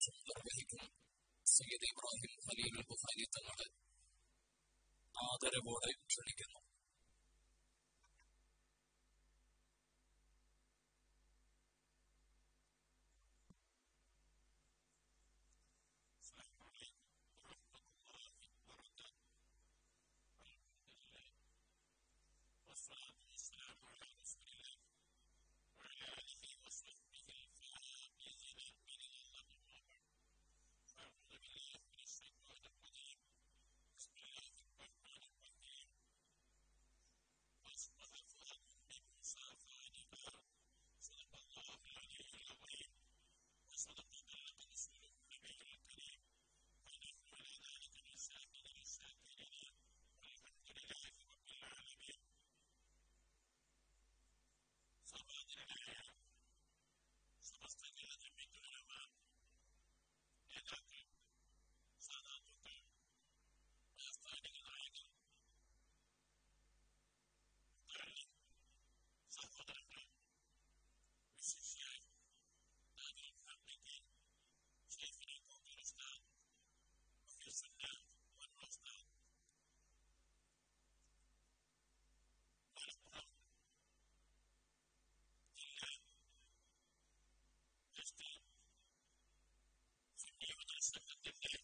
നേതൃത്വം നിർവഹിക്കും സയ്യിദ് ഇബ്രാഹിം ഖലീൽ ബുഖാരി തങ്ങളെ ആദരവോടെ ക്ഷണിക്കുന്നു والصلاة والسلام على رسول الله وعلى آله وصحبه الفائزين من الله أما بعد فأعوذ بالله من الشيطان الرجيم بسم الله الرحمن الرحيم وأصبح فؤاد بموسى خالدا صدق الله العلي العظيم وصدق الله رسوله النبي الكريم ونحن على ذلك من الشاكرين الشاكرين والحمد لله رب العالمين സമാധാനമായ സമസ്ത ജനജമ്മിക്കുലമ നേതാക്കൾ സാധാത്തുക്കൾ ആസ്ഥാനിക നായകർ മുതലാളി സഹോദരങ്ങൾ വിശിഷ്യ നാഗിൽ ഫാമിലിക്ക് ഷെയ്ഫിനെ കോക്കൽ ഉസ്താദ് മുഖ്യസുന്ന വൻ ഉസ്താദ് മലപ്പുറം ജില്ല എസ് സംയോജന സംഘത്തിന്റെ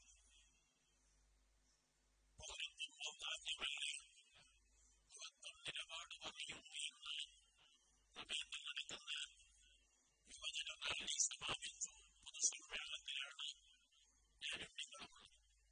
പൗരത്വം ഔദാര്യമല്ല യുവത്വം നിലപാട് പറയുന്നു എന്ന് നവേന്ദ്ര നടക്കുന്ന യുവജന റാലി സമാപിച്ചു പൊതുസമ്മേളനത്തിലാണ് ഞാനും നിങ്ങളുമുള്ളത്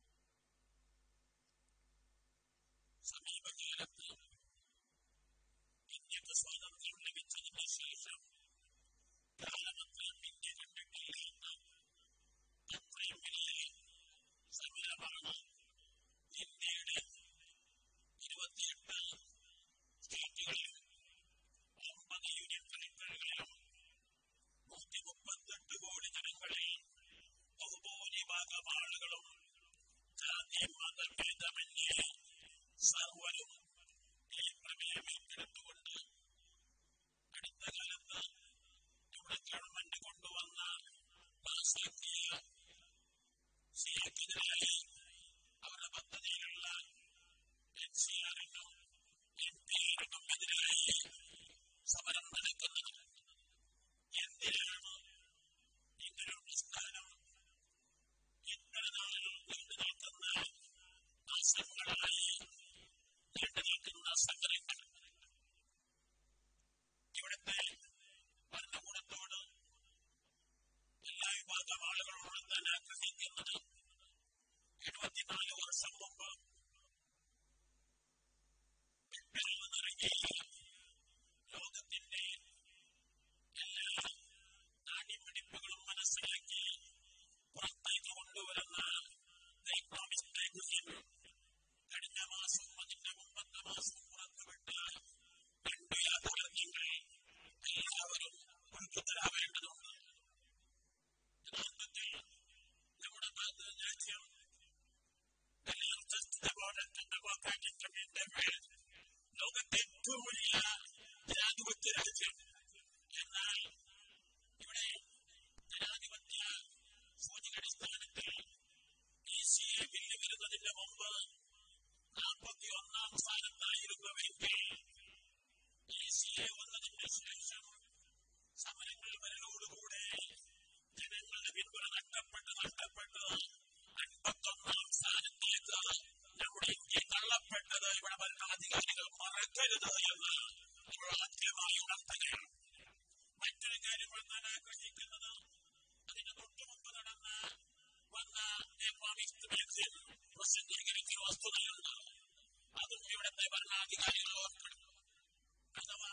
സമീപകാലത്ത് ഇന്ത്യക്ക് സ്വാതന്ത്ര്യം ലഭിച്ചതിന് ശേഷം കാലമത്രയും ഇന്ത്യ കണ്ടിട്ടില്ല എന്ന് അത്രയും വലിയ സമരമാണ് ഇന്ത്യയുടെ ഇരുപത്തിയെട്ട് സ്റ്റേറ്റുകളിലും ഒമ്പത് യൂണിയൻ ടെറിട്ടറികളിലും നൂറ്റി മുപ്പത്തെട്ട് കോടി ജനങ്ങളിൽ ബഹുഭൂരിഭാഗം ആളുകളും ജാതി മതഭേദമന്യേ സർവരും ഈ പ്രമേയം ഏറ്റെടുത്തുകൊണ്ട് അടുത്ത കാലത്ത് നമ്മുടെ ഗവൺമെന്റ് കൊണ്ടുവന്ന പാസാക്കിയ സിയാക്കെതിരായി അവരുടെ പദ്ധതിയിലുള്ള എൻ സി ആറിനും എൻ പി ആറിനും എതിരായി സമരം നടക്കുന്നത് എന്തിനാണ് ഇങ്ങനൊരു പ്രസ്ഥാനം ഇത്ര നാളിൽ നീണ്ടു നിൽക്കുന്ന മാസങ്ങളായി നീണ്ടു നിൽക്കുന്ന സമരങ്ങൾ ഇവിടുത്തെ ഭരണകൂടത്തോട് എല്ലാ വിഭാഗം ആളുകളോടും തന്നെ ആഗ്രഹിക്കുന്നത് എഴുപത്തിനാല് വർഷം മുമ്പ് പെട്ടെന്ന് നിന്നിറങ്ങിയ ലോകത്തിന്റെ എല്ലാ നാടിമിടിപ്പുകളും മനസ്സിലാക്കി പുറത്തേക്ക് കൊണ്ടുവരുന്ന ഇക്കണോമിക് മാഗസിൻ കഴിഞ്ഞ മാസം അതിന്റെ മുമ്പത്തെ മാസം പുറത്തുവിട്ട രണ്ട് യാഥാർത്ഥ്യങ്ങൾ എല്ലാവരും ഉൾപ്പെട്ടതാവേണ്ടതുണ്ട് യഥാർത്ഥത്തിൽ നമ്മുടെ രാജ്യം ലോകത്തെ ഏറ്റവും വലിയ ജനാധിപത്യ രാജ്യം എന്നാൽ ഇവിടെ ജനാധിപത്യ സൂചികടിസ്ഥാനത്തിൽ ഈ സി എ ബില്ല് വരുന്നതിന് മുമ്പ് നാൽപ്പത്തി ഒന്നാം സ്ഥാനത്തായിരുന്നുവെങ്കിൽ ഈ സി എ വന്നതിന് ശേഷം സമരങ്ങൾ വരലോടുകൂടെ ജനങ്ങളുടെ പിന്തുണ നഷ്ടപ്പെട്ട് നഷ്ടപ്പെട്ട് അൻപത്തൊന്നാം സ്ഥാനത്തേക്ക് നമ്മുടെ ഇന്ത്യ തള്ളപ്പെട്ടത് ഇവിടെ ഭരണാധികാരികൾ മറക്കരുത് എന്ന് ഇവിടെ ആദ്യമായി ഉണർത്തുകയാണ് മറ്റൊരു കാര്യം ഞാൻ ആഗ്രഹിക്കുന്നത് അതിന് തൊട്ടു മുമ്പ് നടന്ന വന്ന എക്കണോമിക്സ് മാഗസിൻ പ്രസിദ്ധീകരിക്കുന്ന വസ്തുതയുണ്ട് അതും ഇവിടുത്തെ ഭരണാധികാരികൾ ഓർക്കണം അഥവാ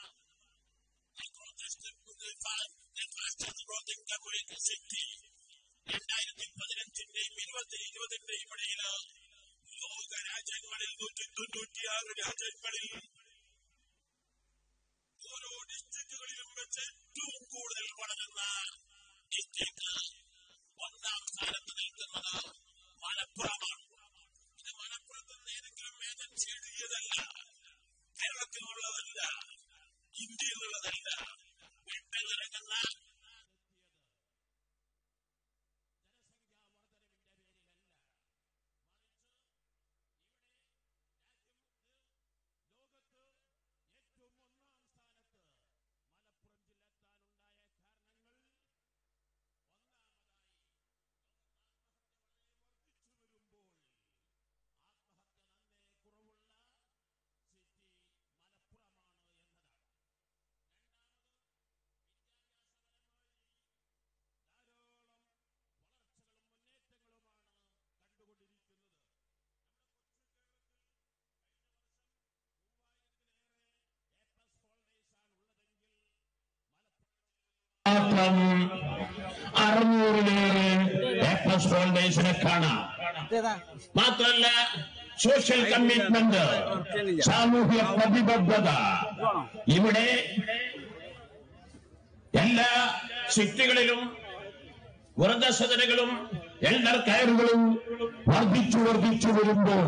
രണ്ടായിരത്തി പതിനഞ്ചിന്റെയും ഇരുപത്തി ഇരുപതിന്റെയും ഇടയില് ലോക രാജ്യങ്ങളിൽ നൂറ്റി തൊണ്ണൂറ്റിയാറ് രാജ്യങ്ങളിൽ ഓരോ ഡിസ്ട്രിക്റ്റുകളിലും വെച്ച് ഏറ്റവും കൂടുതൽ വളരുന്ന ഡിസ്ട്രിക്ട് ഒന്നാം സ്ഥാനത്ത് നിൽക്കുന്നത് മലപ്പുറമാണ് ഇത് മലപ്പുറത്ത് നിന്ന് ഏതെങ്കിലും ഏജൻസി എഴുതിയതല്ല കേരളത്തിലുള്ളതല്ല ഇന്ത്യയിലുള്ളതല്ല വിട്ടുകിടക്കുന്ന മാത്രം അറുന്നൂറിലേറെ എ പ്ലസ് ഫൗണ്ടേഷനെ കാണാം മാത്രല്ല സോഷ്യൽ കമ്മിറ്റ്മെന്റ് സാമൂഹ്യ പ്രതിബദ്ധത ഇവിടെ എല്ലാ സിറ്റികളിലും വൃദ്ധസദനങ്ങളും എൽഡർ കയറുകളും വർദ്ധിച്ചു വർദ്ധിച്ചു വരുമ്പോൾ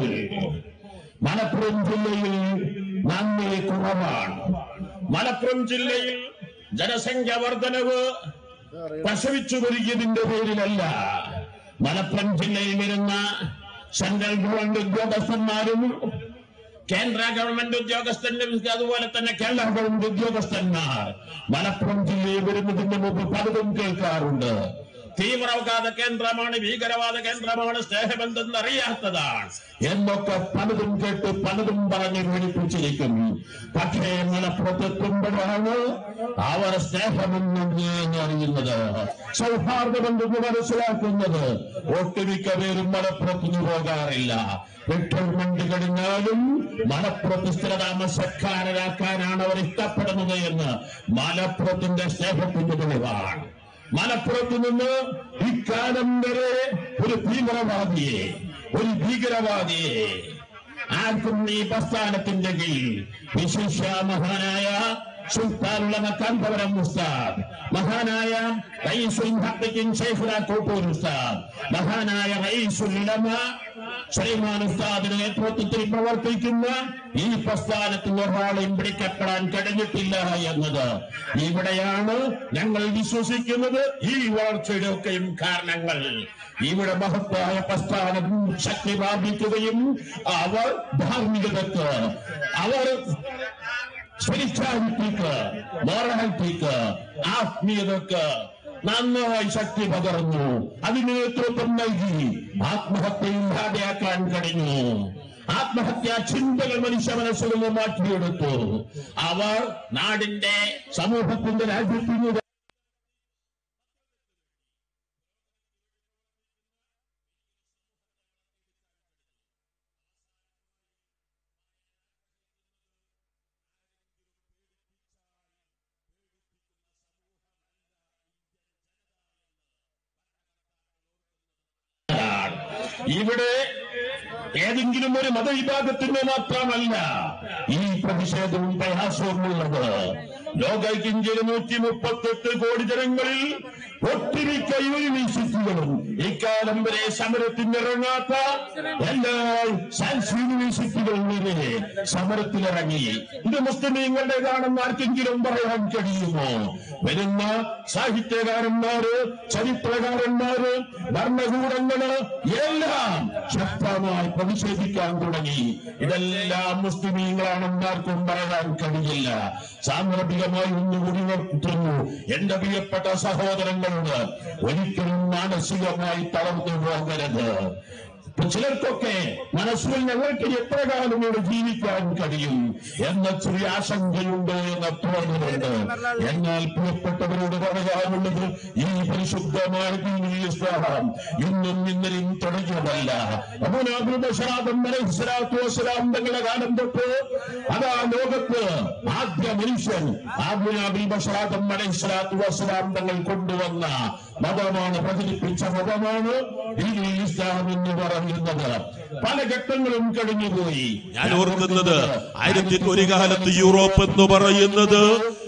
മലപ്പുറം ജില്ലയിൽ നന്ദി കുറവാണ് മലപ്പുറം ജില്ലയിൽ ജനസംഖ്യ വർധനവ് പ്രസവിച്ചു വരികതിന്റെ പേരിലല്ല മലപ്പുറം ജില്ലയിൽ വരുന്ന സെൻട്രൽ ഗവൺമെന്റ് ഉദ്യോഗസ്ഥന്മാരും കേന്ദ്ര ഗവൺമെന്റ് ഉദ്യോഗസ്ഥരും അതുപോലെ തന്നെ കേരള ഗവൺമെന്റ് ഉദ്യോഗസ്ഥന്മാർ മലപ്പുറം ജില്ലയിൽ വരുന്നതിന് മുമ്പ് പലതും കേൾക്കാറുണ്ട് തീവ്രവാദ കേന്ദ്രമാണ് ഭീകരവാദ കേന്ദ്രമാണ് സ്നേഹബന്ധം അറിയാത്തതാണ് എന്നൊക്കെ പലതും കേട്ട് പലതും പറഞ്ഞ് വിളിപ്പിച്ചിരിക്കും പക്ഷേ മലപ്പുറത്തെത്തുമ്പോഴാണ് അവർ സ്നേഹമെന്ന് അറിയുന്നത് സൗഹാർദ്ദമെന്ന് മനസ്സിലാക്കുന്നത് ഒട്ടുമിക്ക പേരും മലപ്പുറത്തുനിന്ന് പോകാറില്ല റിട്ടയർമെന്റ് കഴിഞ്ഞാലും മലപ്പുറത്ത് സ്ഥിരതാമസക്കാരനാക്കാനാണ് അവർ ഇഷ്ടപ്പെടുന്നത് എന്ന് മലപ്പുറത്തിന്റെ സ്നേഹത്തിന്റെ തെളിവാണ് മലപ്പുറത്ത് നിന്ന് ഇക്കാലം വരെ ഒരു തീവ്രവാദിയെ ഒരു ഭീകരവാദിയെ ആർക്കും ഈ പ്രസ്ഥാനത്തിന്റെ കീഴിൽ വിശിഷ മഹാനായ സുൽത്താനുള്ള മക്കാന്തപുരം ഉസ്താദ് മഹാനായ റയീസുൽ മുഹദ്ദിഖീൻ ശൈഖുന കോട്ടൂർ ഉസ്താദ് മഹാനായ റയീസുൽ ഉലമ സുലൈമാൻ ഉസ്താദിന്റെ നേതൃത്വത്തിൽ പ്രവർത്തിക്കുന്ന ഈ പ്രസ്ഥാനത്തിൽ ഒരാളെയും പിടിക്കപ്പെടാൻ കഴിഞ്ഞിട്ടില്ല എന്നത് ഇവിടെയാണ് ഞങ്ങൾ വിശ്വസിക്കുന്നത് ഈ വളർച്ചയുടെ ഒക്കെയും കാരണങ്ങൾ ഇവിടെ മഹത്തായ പ്രസ്ഥാനം ശക്തി പ്രാപിക്കുകയും അവർ ധാർമ്മികതക്ക് അവർ സ്പിരിച്വാലിറ്റിക്ക് മോറാലിറ്റിക്ക് ആത്മീയതക്ക് നന്നായി ശക്തി പകർന്നു അതിന് നേതൃത്വം നൽകി ആത്മഹത്യ ഇല്ലാതെയാക്കാൻ കഴിഞ്ഞു ആത്മഹത്യാ ചിന്തകൾ മനുഷ്യ മനസ്സിൽ നിന്ന് മാറ്റിയെടുത്തു അവർ നാടിന്റെ സമൂഹത്തിന്റെ രാജ്യത്തിന്റെ ഇവിടെ ഏതെങ്കിലും ഒരു മതവിഭാഗത്തിന് മാത്രമല്ല ഈ പ്രതിഷേധവും പ്രയാസവും ഉള്ളത് ലോകൈക്യഞ്ചിൽ നൂറ്റി മുപ്പത്തെട്ട് കോടി ജനങ്ങളിൽ ഒട്ടുമിക്ക യൂണിവേഴ്സിറ്റികളും ഇക്കാലം വരെ സമരത്തിനിറങ്ങാത്ത എല്ലാ സയൻസ് യൂണിവേഴ്സിറ്റികളും വരെ സമരത്തിലിറങ്ങി ഇത് മുസ്ലിമീങ്ങളുടേതാണെന്ന് ആർക്കെങ്കിലും പറയാൻ കഴിയുമോ വരുന്ന സാഹിത്യകാരന്മാര് ചരിത്രകാരന്മാര് ഭരണകൂടങ്ങള് എല്ലാം ശക്തമായി പ്രതിഷേധിക്കാൻ തുടങ്ങി ഇതെല്ലാം മുസ്ലിമീങ്ങളാണെന്ന് ആർക്കും പറയാൻ കഴിയില്ല സാന്ദർഭികമായി ഒന്നുകൂടി നിർത്തുന്നു എന്റെ പ്രിയപ്പെട്ട സഹോദരങ്ങളോട് ഒരിക്കലും മാനസികമായി തളർന്നു പോകരുത് ഇപ്പൊ ചിലർക്കൊക്കെ മനസ്സിൽ ഞങ്ങൾക്ക് എത്ര കാലം ഇവിടെ ജീവിക്കാൻ കഴിയും എന്ന ചെറിയ ആശങ്കയുണ്ട് എന്ന തോന്നലുണ്ട് എന്നാൽ പ്രിയപ്പെട്ടവരോട് പറയാനുള്ളത് ഈ പരിശുദ്ധമായ ദീനുൽ ഇസ്ലാം ഇന്നും ഇന്നലെയും തുടങ്ങിയതല്ല അബുനാബുൽ ബഷറാദം അലൈഹിസ്സലാത്തു വസ്സലാം തങ്ങളുടെ കാലം തൊട്ട് അതാ ലോകത്ത് ആദ്യ മനുഷ്യൻ ആബുനാബിൽ ബഷറാദം അലൈഹിസ്സലാത്തു വസ്സലാം തങ്ങൾ കൊണ്ടുവന്ന മതമാണ് പ്രചരിപ്പിച്ച മതമാണ് ദീനുൽ ഇസ്ലാം എന്ന് പറയുന്നത് പല ഘട്ടങ്ങളും കഴിഞ്ഞുപോയി ഞാൻ ഓർക്കുന്നത് ആയിരത്തി ഒരു കാലത്ത് യൂറോപ്പ് എന്ന് പറയുന്നത്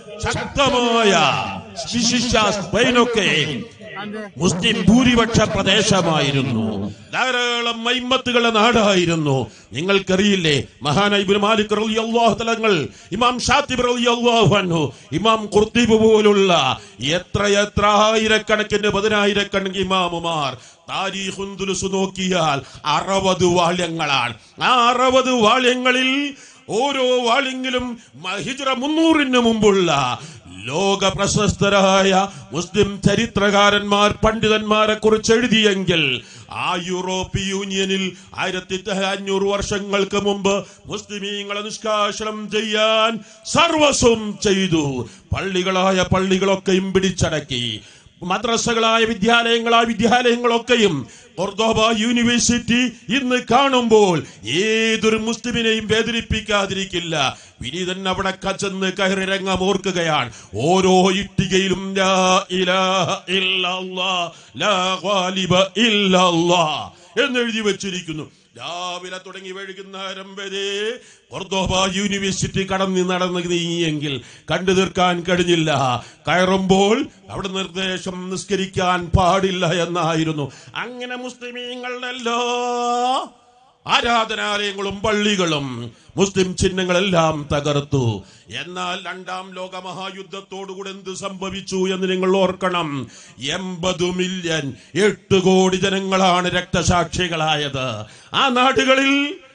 ശക്തമായ വിശിഷ്ട സ്പെയിനൊക്കെ മുസ്ലിം ഭൂരിപക്ഷ പ്രദേശമായിരുന്നു ധാരാളം മൈമത്തുകളുടെ നാടായിരുന്നു നിങ്ങൾക്കറിയില്ലേ മഹാനൈബുൽ മാലിക് റളിയല്ലാഹു തലങ്ങൾ ഇമാം ഷാത്തിബ് റളിയല്ലാഹു അൻഹു ഇമാം ഖുർത്തിബ് പോലുള്ള എത്ര എത്ര ആയിരക്കണക്കിന് പതിനായിരക്കണക്കിന് ഇമാമുമാർ താരീഖുന്ദുലുസ് നോക്കിയാൽ അറുപത് വാള്യങ്ങളാണ് ആ അറുപത് വാള്യങ്ങളിൽ ഓരോ വാളിങ്കിലും ഹിജ്റ മുന്നൂറിന് മുമ്പുള്ള ലോക പ്രശസ്തരായ മുസ്ലിം ചരിത്രകാരന്മാർ പണ്ഡിതന്മാരെ കുറിച്ച് എഴുതിയെങ്കിൽ ആ യൂറോപ്യ യൂണിയനിൽ ആയിരത്തി അഞ്ഞൂറ് വർഷങ്ങൾക്ക് മുമ്പ് മുസ്ലിമീങ്ങളെ നിഷ്കാശനം ചെയ്യാൻ സർവസ്വം ചെയ്തു പള്ളികളായ പള്ളികളൊക്കെയും പിടിച്ചടക്കി മദ്രസകളായ വിദ്യാലയങ്ങളായ വിദ്യാലയങ്ങളൊക്കെയും കൊർദോബ യൂണിവേഴ്സിറ്റി ഇന്ന് കാണുമ്പോൾ ഏതൊരു മുസ്ലിമിനെയും വേദനിപ്പിക്കാതിരിക്കില്ല വിനീതൻ അവിടെ കച്ചെന്ന് കയറിരംഗം ഓർക്കുകയാണ് ഓരോ ഇഷ്ടികയിലും ലാ ഇലാഹ ഇല്ലല്ലാ, ലാ ഗാലിബ ഇല്ലല്ലാ എന്നെഴുതി വെച്ചിരിക്കുന്നു രാവിലെ തുടങ്ങി വൈകുന്നേരം വരെ കൊർദോബ യൂണിവേഴ്സിറ്റി കടന്നു നടന്ന് നീങ്ങിയെങ്കിൽ കണ്ടു തീർക്കാൻ കഴിഞ്ഞില്ല കയറുമ്പോൾ അവിടെ നിർദ്ദേശം നിസ്കരിക്കാൻ പാടില്ല എന്നായിരുന്നു അങ്ങനെ മുസ്ലിമീങ്ങളുടെ എല്ലാ ആരാധനാലയങ്ങളും പള്ളികളും മുസ്ലിം ചിഹ്നങ്ങളെല്ലാം തകർത്തു എന്നാൽ രണ്ടാം ലോക മഹായുദ്ധത്തോടുകൂടി എന്ത് സംഭവിച്ചു എന്ന് നിങ്ങൾ ഓർക്കണം എൺപത് മില്യൺ എട്ട് കോടി ജനങ്ങളാണ് രക്തസാക്ഷികളായത് ആ നാടുകളിൽ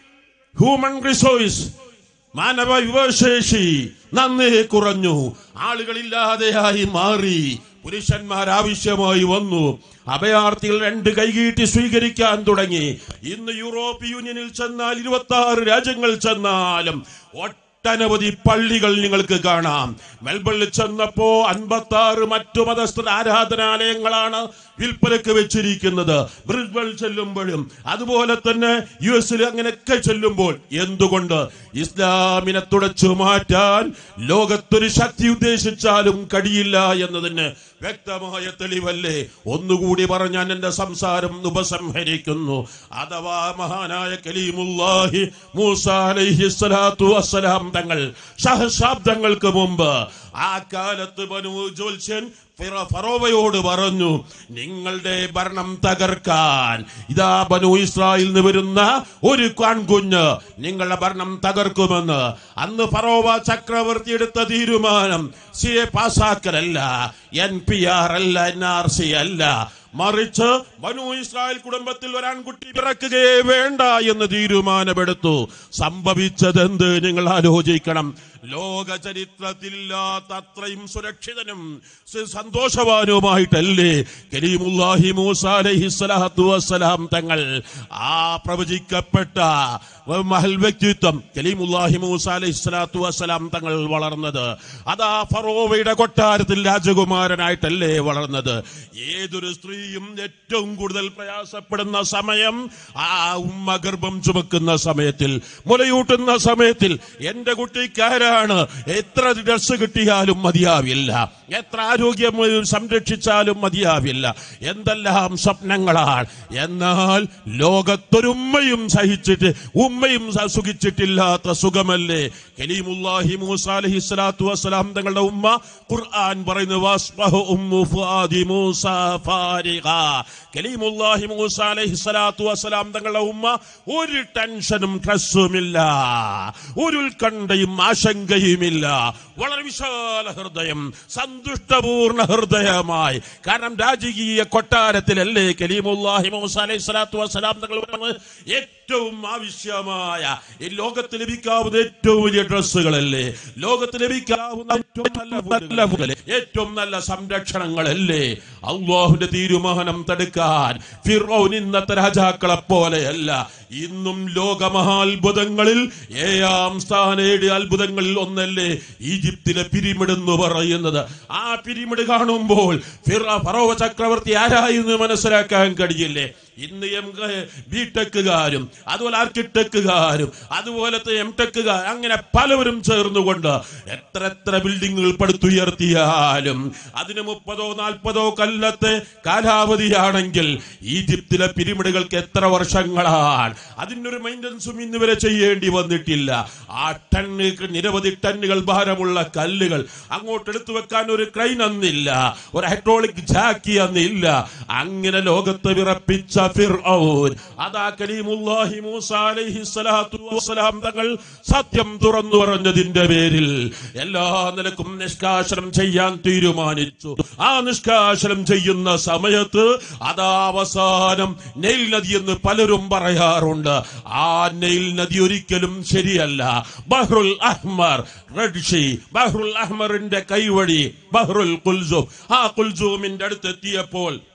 ഹ്യൂമൻ റിസോഴ്സ് മാനവ വിഭവശേഷി നന്നേ കുറഞ്ഞു ആളുകളില്ലാതെയായി മാറി പുരുഷന്മാർ ആവശ്യമായി വന്നു അഭയാർത്ഥികൾ രണ്ട് കൈകീട്ടി സ്വീകരിക്കാൻ തുടങ്ങി ഇന്ന് യൂറോപ്പ് യൂണിയനിൽ ചെന്നാൽ ഇരുപത്തി ആറ് രാജ്യങ്ങൾ ചെന്നാലും ഒട്ടനവധി പള്ളികൾ നിങ്ങൾക്ക് കാണാം മെൽബണിൽ ചെന്നപ്പോ അൻപത്തി ആറ് മറ്റു മതസ്ഥ ആരാധനാലയങ്ങളാണ് വിൽപ്പനക്ക് വെച്ചിരിക്കുന്നത് ബ്രിസ്ബൺ ചെല്ലുമ്പോഴും അതുപോലെ തന്നെ യു എസിൽ അങ്ങനെയൊക്കെ ചെല്ലുമ്പോൾ എന്തുകൊണ്ട് ഇസ്ലാമിനെ തുടച്ചു മാറ്റാൻ ലോകത്തൊരു ശക്തി ഉദ്ദേശിച്ചാലും കഴിയില്ല എന്നതിന് വ്യക്തമായ തെളിവല്ലേ ഒന്നുകൂടി പറഞ്ഞാൻ എന്റെ സംസാരം ഉപസംഹരിക്കുന്നു അഥവാ മഹാനായ കലീമുല്ലാഹി മൂസ അലൈഹി സ്വലാത്തു വസ്സലാം തങ്ങൾ സഹസ്രാബ്ദങ്ങൾക്ക് മുമ്പ് ആ കാലത്ത് ബനു ജോത്സ്യൻ ഫിറ- ഫറോവയോട് പറഞ്ഞു നിങ്ങളുടെ ഭരണം തകർക്കാൻ ഇതാ ബനു ഇസ്രായേലിൽ നിന്ന് വരുന്ന ഒരു കാൺകുഞ്ഞ് നിങ്ങളുടെ ഭരണം തകർക്കുമെന്ന് അന്ന് ഫറോവ ചക്രവർത്തി എടുത്ത തീരുമാനം സി എ പാസാക്കലല്ല എൻ പി ആർ അല്ല എൻ ആർ സി അല്ല മറിച്ച് ബനു ഇസ്രായേൽ കുടുംബത്തിൽ ഒരു ആൺകുട്ടി പിറക്കുകയേ വേണ്ട എന്ന് തീരുമാനമെടുത്തു സംഭവിച്ചതെന്ത് നിങ്ങൾ ആലോചിക്കണം ലോക ചരിത്രത്തിലില്ലാത്ത അത്രയും സുരക്ഷിതനും സ- സന്തോഷവാനുമായിട്ടല്ലേ കരീമുല്ലാഹി മൂസ അലൈഹി സ്വലാത്തു വസ്സലാം തങ്ങൾ ആ പ്രവചിക്കപ്പെട്ട മഹൽ വ്യക്തിത്വം കലീമുല്ലാഹി മൂസ അലൈഹി സ്വലാത്തു വസ്സലാം തങ്ങൾ വളർന്നത് അതാ ഫറോവയുടെ കൊട്ടാരത്തിൽ രാജകുമാരനായിട്ടല്ലേ വളർന്നത് ഏതൊരു സ്ത്രീയും ഏറ്റവും കൂടുതൽ പ്രയാസപ്പെടുന്ന സമയം ആ ഉമ്മ ഗർഭം ചുമക്കുന്ന സമയത്തിൽ മുലയൂട്ടുന്ന സമയത്തിൽ എന്റെ കുട്ടിക്കാരാണ് എത്ര ഡ്രസ് കിട്ടിയാലും മതിയാവില്ല എത്ര ആരോഗ്യം സംരക്ഷിച്ചാലും മതിയാവില്ല എന്തെല്ലാം സ്വപ്നങ്ങളാണ് എന്നാൽ ലോകത്തൊരുമ്മയും സഹിച്ചിട്ട് ഉമ്മയും സ- സുഖിച്ചിട്ടില്ലാത്ത സുഖമല്ലേ കലീമുല്ലാഹി മൂസ അലൈഹി സ്വലാത്തു വസ്സലാം തങ്ങളുടെ ഉമ്മ ഖുർആൻ പറയുന്നു വസ്ബഹു ഉമ്മു ഫുആദി മൂസ ഫാരിഗ കലീമുല്ലാഹി മൂസ അലൈഹി സ്വലാത്തു വസ്സലാം തങ്ങളുടെ ഉമ്മ ഒരു ടെൻഷനും സ്ട്രെസ്സുമില്ല ഒരു ഉത്കണ്ഠയും ആശങ്കയുമില്ല വളരെ വിശാല ഹൃദയം സന്തുഷ്ടപൂർണ്ണ ഹൃദയമായി കാരണം രാജകീയ കൊട്ടാരത്തിലല്ലേ കലീമുല്ലാഹി മൂസ അലൈഹി സ്വലാത്തു വസ്സലാം തങ്ങൾ പറഞ്ഞത് ഏറ്റവും ആവശ്യമായ ഈ ലോകത്ത് ലഭിക്കാവുന്ന ഏറ്റവും വലിയ ഡ്രസ്സുകളല്ലേ ലോകത്ത് ലഭിക്കാവുന്ന ഏറ്റവും നല്ല നല്ല ഫുഡല്ലേ? ഏറ്റവും നല്ല സംരക്ഷണങ്ങളല്ലേ അള്ളാഹുന്റെ തീരുമാനം തടുക്കാൻ ഫിറോൻ ഇന്നത്തെ രാജാക്കളെ പോലെയല്ല ഇന്നും ലോകമഹാത്ഭുതങ്ങളിൽ ഏഴാം സ്ഥാനയുടെ അത്ഭുതങ്ങളിൽ ഒന്നല്ലേ ഈജിപ്തിലെ പിരിമിഡ് എന്ന് പറയുന്നത് ആ പിരിമിഡ് കാണുമ്പോൾ ഫിറ ഫറോവ ചക്രവർത്തി ആരായിരുന്നു മനസ്സിലാക്കാൻ കഴിയില്ലേ ഇന്ന് എം ബി ടെക്കുകാരും അതുപോലെ ആർക്കിടെക്റ്റുകാരും അതുപോലത്തെ എം ടെക്കുകാർ അങ്ങനെ പലവരും ചേർന്നുകൊണ്ട് എത്ര എത്ര ബിൽഡിങ്ങുകൾ പടുത്തുയർത്തിയാലും അതിന് മുപ്പതോ നാൽപ്പതോ കൊല്ലത്തെ കാലാവധിയാണെങ്കിൽ ഈജിപ്തിലെ പിരിമിഡുകൾക്ക് എത്ര വർഷങ്ങളാണ് അതിനൊരു മെയിൻ്റനൻസും ഇന്ന് വരെ ചെയ്യേണ്ടി വന്നിട്ടില്ല ആ ടണ്ണ് നിരവധി ടണ്ണുകൾ ഭാരമുള്ള കല്ലുകൾ അങ്ങോട്ട് എടുത്തു വെക്കാൻ ഒരു ക്രൈൻ അന്നില്ല ഒരു ഹൈഡ്രോളിക് ജാക്കി അന്നില്ല അങ്ങനെ ലോകത്ത് വിറപ്പിച്ച ഫിർഔൻ അതാ കലീമുല്ലാഹി മൂസ അലൈഹി സ്വലാത്തു വസ്സലാം തങ്ങൾ സത്യം തുറന്നു പറഞ്ഞതിന്റെ പേരിൽ എല്ലാ നിലക്കും നിഷ്കാശനം ചെയ്യാൻ തീരുമാനിച്ചു ആ നിഷ്കാശനം ചെയ്യുന്ന സമയത്ത് അതാ അവസാനം നെയിൽ നദി എന്ന് പലരും പറയാറുണ്ട് ആ നെയിൽ നദി ഒരിക്കലും ശരിയല്ല ബഹ്റുൽ അഹ്മർ റെഡ് ഷീ ബഹ്റുൽ അഹ്മറിന്റെ കൈവഴി ബഹ്റുൽ കുൽസൂം ആ കുൽസൂമിന്റെ അടുത്തെത്തിയപ്പോൾ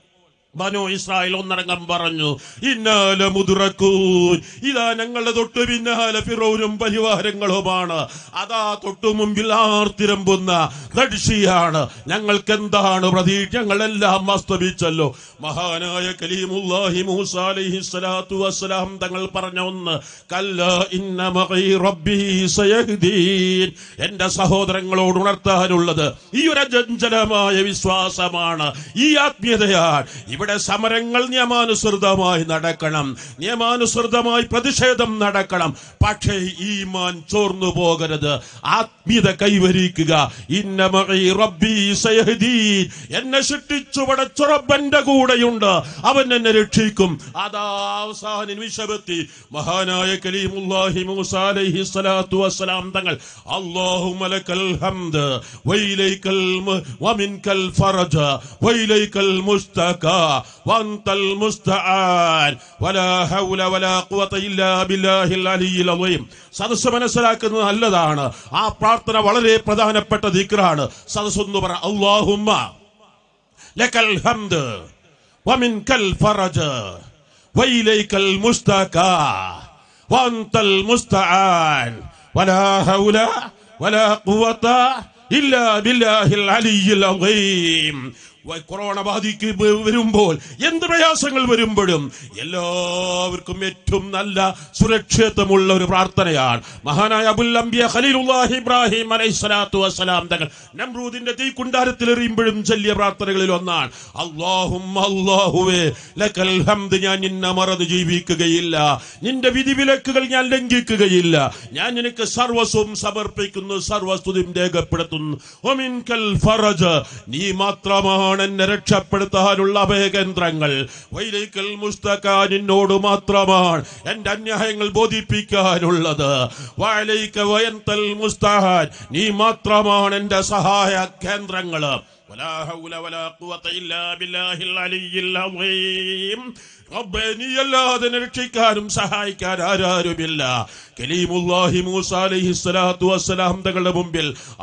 ബനോ ഇസ്രായേൽ ഒന്നടങ്കം പറഞ്ഞു ഇന്നാല മുതുറക്കൂൻ ഇതാ ഞങ്ങളുടെ തൊട്ടു പിന്നാലെ ഫിറോനും പരിവാരങ്ങളുമാണ് അതാ തൊട്ടു മുമ്പിൽ ആർത്തിരമ്പുന്ന ദർശിയാണ് ഞങ്ങൾക്ക് എന്താണ് പ്രതീക്ഷ ഞങ്ങളെല്ലാം അസ്തമിച്ചല്ലോ മഹാനായ കലീമുല്ലാഹി മൂസ അലൈഹി സ്വലാത്തു വസ്സലാം തങ്ങൾ പറഞ്ഞ ഒന്ന് കല്ല ഇന്ന മഈ റബ്ബി സയഹ്ദീൻ എന്റെ സഹോദരങ്ങളോട് ഉണർത്താനുള്ളത് ഈ ഒരു അജഞ്ചലമായ വിശ്വാസമാണ് ഈ ആത്മീയതയാണ് ഇവിടെ സമരങ്ങൾ നിയമാനുസൃതമായി നടക്കണം നിയമാനുസൃതമായി പ്രതിഷേധം നടക്കണം പക്ഷേ ഈമാൻ ചോർന്നു പോകരുത് ആത്മീയത കൈവരിക്കുക ഇന്ന മഈ റബ്ബി സയഹ്ദീൻ എന്നെ സൃഷ്ടിച്ചു പടച്ചുറബന്റെ കൂടെയുണ്ട് അവൻ എന്നെ രക്ഷിക്കും അതാ അവസാന നിമിഷമെത്തി മഹാനായ കലീമുല്ലാഹി മൂസ അലൈഹി സ്വലാത്തു വസ്സലാം തങ്ങൾ അല്ലാഹുമ്മ ലക്കൽ ഹംദ് വൈലൈക്കൽ മു- വമിൻകൽ ഫറജ വൈലൈക്കൽ മുസ്തക വഅൻതൽ മുസ്തആൻ വലാ ഹൗല വലാ ഖുവത ഇല്ലാ ബില്ലാഹിൽ അലിയിൽ അളീം സദസ്സ് മനസ്സിലാക്കുന്നത് നല്ലതാണ് ആ പ്രാർത്ഥന വളരെ പ്രധാനപ്പെട്ട ദിക്റാണ് സദസ്സ് എന്ന് പറ അല്ലാഹുമ്മ ലക്കൽ ഹംദ് വമിൻകൽ ഫറജ വൈലൈക്കൽ മുസ്തക വഅൻതൽ മുസ്തആൻ വലാ ഹൗല വലാ ഖുവത ഇല്ലാ ബില്ലാഹിൽ അലിയിൽ അളീം വ- കൊറോണ ബാധിക്ക് വരുമ്പോൾ എന്ത് പ്രയാസങ്ങൾ വരുമ്പോഴും എല്ലാവർക്കും ഏറ്റവും നല്ല സുരക്ഷിതത്വമുള്ള ഒരു പ്രാർത്ഥനയാണ് മഹാനായ അബുൽ അംബിയ ഖലീലുല്ലാഹി ഇബ്രാഹിം അലൈഹി സ്വലാത്തു വസ്സലാം തങ്ങൾ നമ്രൂദിന്റെ തീക്കുണ്ടാരത്തിൽ എറിയുമ്പോഴും ചൊല്ലിയ പ്രാർത്ഥനകളിൽ ഒന്നാണ് അള്ളാഹും അള്ളാഹുവേ ലക്കൽ ഹംദ് ഞാൻ നിന്നെ മറന്ന് ജീവിക്കുകയില്ല നിന്റെ വിധിവിലക്കുകൾ ഞാൻ ലംഘിക്കുകയില്ല ഞാൻ നിനക്ക് സർവസ്വം സമർപ്പിക്കുന്നു സർവസ്തുതിയും രേഖപ്പെടുത്തുന്നു ഒമിൻകൽ ഫറജ് നീ മാത്രമാണ് എന്നെ രക്ഷപ്പെടുത്താനുള്ള അഭയകേന്ദ്രങ്ങൾ വൈലൈക്കൽ മുസ്തക നിന്നോട് മാത്രമാണ് എന്റെ അന്യായങ്ങൾ ബോധിപ്പിക്കാനുള്ളത് വയലൈക്ക വയന്തൽ മുസ്തഹാൻ നീ മാത്രമാണ് എന്റെ സഹായ കേന്ദ്രങ്ങള് ولا حول ولا قوة إلا بالله العلي العظيم റബ്ബേ നീ അല്ലാതെ എന്നെ രക്ഷിക്കാനും സഹായിക്കാൻ ആരാരുമില്ല കലീമുല്ലാഹി മൂസ അലൈഹി സ്വലാത്തു വസ്സലാം തങ്ങളുടെ മുമ്പിൽ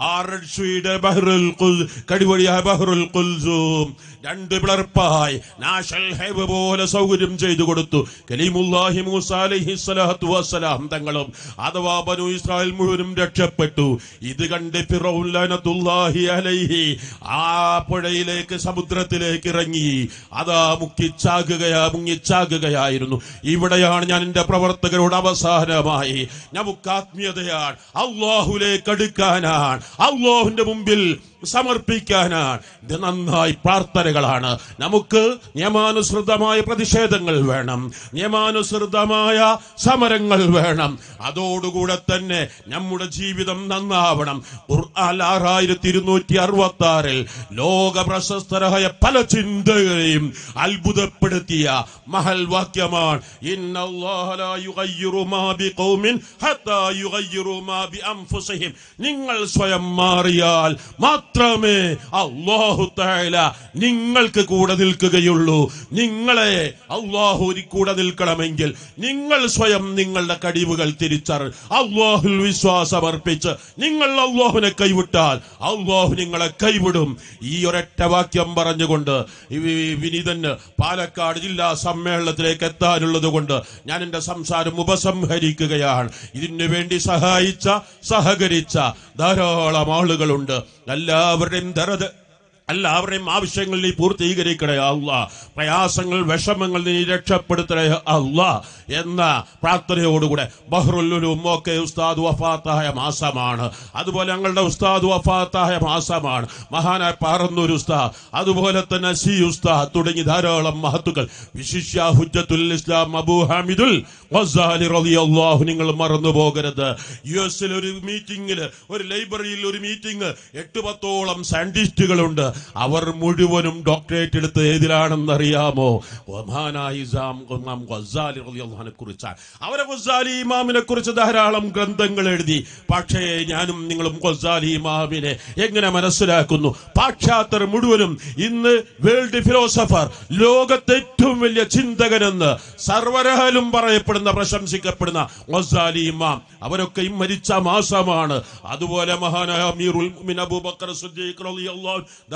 ആറയുടെ ബഹ്റുൽ ഖുൽ കടിവഴിയായ ബഹ്റുൽ ഖുൽസൂം രണ്ട് പിളർപ്പായി നാഷൽ ഹൈവ് പോലെ സൗകര്യം ചെയ്തു കൊടുത്തു കലീമുല്ലാഹി മൂസ അലൈഹി സ്വലാത്തു വസ്സലാം തങ്ങളും അഥവാ ബനു ഇസ്രായേൽ മുഴുവനും രക്ഷപ്പെട്ടു ഇത് കണ്ട് ഫിറൗൻ ലഅനത്തുല്ലാഹി അലൈഹി ആ പുഴയിലേക്ക് സമുദ്രത്തിലേക്ക് ഇറങ്ങി അതാ മുക്കിച്ചാകുകയാ മുങ്ങിച്ചാകുകയായിരുന്നു ഇവിടെയാണ് ഞാൻ എന്റെ പ്രവർത്തകരോട് അവസാനമായി നമുക്ക് ആത്മീയതയാണ് അള്ളാഹുലേക്ക് അടുക്കാനാണ് അള്ളാഹുവിന്റെ മുമ്പിൽ സമർപ്പിക്കാനാണ് ഇത് നന്നായി പ്രാർത്ഥനകളാണ് നമുക്ക് നിയമാനുസൃതമായ പ്രതിഷേധങ്ങൾ വേണം നിയമാനുസൃതമായ സമരങ്ങൾ വേണം അതോടുകൂടെ തന്നെ നമ്മുടെ ജീവിതം നന്നാവണം ഖുർആൻ ആറായിരത്തി ഇരുന്നൂറ്റി അറുപത്തി ആറിൽ ലോക പ്രശസ്തരായ പല ചിന്തകളെയും അത്ഭുതപ്പെടുത്തിയ മഹൽ വാക്യമാണ് ഇന്നല്ലാഹ ലാ യുഗയ്യിറു മാ ബിഖൗമിൻ ഹത്താ യുഗയ്യിറു മാ ബിഅൻഫുസിഹിം നിങ്ങൾ സ്വയം മാറിയാൽ മാത്രമേ അല്ലാഹു തആല നിങ്ങൾക്ക് കൂടെ നിൽക്കുകയുള്ളൂ നിങ്ങളെ അല്ലാഹു കൂടെ നിൽക്കണമെങ്കിൽ നിങ്ങൾ സ്വയം നിങ്ങളുടെ കഴിവുകൾ തിരിച്ചറി അള്ളാഹുൽ വിശ്വാസം അർപ്പിച്ച് നിങ്ങൾ അള്ളാഹുവിനെ കൈവിട്ടാൽ അള്ളാഹു നിങ്ങളെ കൈവിടും ഈ ഒരൊറ്റ വാക്യം പറഞ്ഞുകൊണ്ട് ഈ വിനീതന് പാലക്കാട് ജില്ലാ സമ്മേളനത്തിലേക്ക് എത്താനുള്ളത് കൊണ്ട് ഞാൻ എന്റെ സംസാരം ഉപസംഹരിക്കുകയാണ് ഇതിനു വേണ്ടി സഹായിച്ച സഹകരിച്ച ധാരാളം ആളുകളുണ്ട് എല്ലാവരുടെയും ദരത് എല്ലാവരുടെയും ആവശ്യങ്ങൾ നീ പൂർത്തീകരിക്കണേ അല്ല പ്രയാസങ്ങൾ വിഷമങ്ങൾ നീ രക്ഷപ്പെടുത്തണേ അല്ല എന്ന പ്രാർത്ഥനയോടുകൂടെ ബഹ്റുല്ലുലും ഒക്കെ ഉസ്താദ് വഫാത്തായ മാസമാണ് അതുപോലെ ഞങ്ങളുടെ ഉസ്താദ് വഫാത്തായ മാസമാണ് മഹാനായ പാറന്നൂർ ഉസ്താദ് അതുപോലെ തന്നെ സി ഉസ്താദ് തുടങ്ങി ധാരാളം മഹത്തുക്കൾ വിശിഷ്യ ഹുജ്ജത്തുൽ ഇസ്ലാം അബൂ ഹാമിദുൽ വസ്സാലി റളിയല്ലാഹു നിങ്ങൾ മറന്നു പോകരുത് യു എസിൽ ഒരു മീറ്റിംഗിൽ ഒരു ലൈബ്രറിയിൽ ഒരു മീറ്റിംഗ് എട്ട് പത്തോളം സയന്റിസ്റ്റുകളുണ്ട് അവർ മുഴുവനും ഡോക്ടറേറ്റ് എടുത്ത് ഏതിലാണെന്ന് അറിയാമോ ഒമാനായി ഇസാം ഇമാം ഗസാലി റളിയല്ലാഹുവിനെ കുറിച്ചാണ് അവരെ ഗസാലി ഇമാമിനെ കുറിച്ച് ധാരാളം ഗ്രന്ഥങ്ങൾ എഴുതി പക്ഷേ ഞാനും നിങ്ങളും ഗസാലി ഇമാമിനെ എങ്ങനെ മനസ്സിലാക്കുന്നു പാശ്ചാത്യർ മുഴുവനും ഇന്ന് വേൾഡ് ഫിലോസഫർ ലോകത്തെ ഏറ്റവും വലിയ ചിന്തകനെന്ന് സർവരഹലും പറയപ്പെടുന്ന പ്രശംസിക്കപ്പെടുന്ന ഗസാലി ഇമാം അവരൊക്കെയും മരിച്ച മാസമാണ് അതുപോലെ മഹാനായ അമീറുൽ മുഅ്മിനീൻ അബൂബക്കർ സിദ്ദീഖ് റളിയല്ലാഹു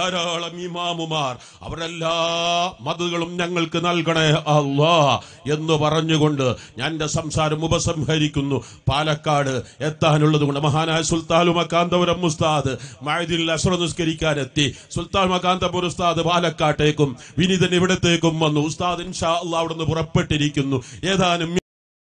ധാരാളം ഇമാമുമാർ അവരെല്ലാ മതങ്ങളും ഞങ്ങൾക്ക് നൽകണേ അല്ലാ എന്ന് പറഞ്ഞുകൊണ്ട് ഞാൻ എന്റെ സംസാരം ഉപസംഹരിക്കുന്നു പാലക്കാട് എത്താനുള്ളത് കൊണ്ട് മഹാനായ സുൽത്താൻ മക്കാന്തപുരം ഉസ്താദ് മഴദിൽ അസുറ നിസ്കരിക്കാനെത്തി സുൽത്താൻ മക്കാന്തപുരം ഉസ്താദ് പാലക്കാട്ടേക്കും വിനീതൻ ഇവിടത്തേക്കും വന്നു ഉസ്താദ് ഇൻഷാ അള്ളാ അവിടെ നിന്ന് പുറപ്പെട്ടിരിക്കുന്നു ഏതാനും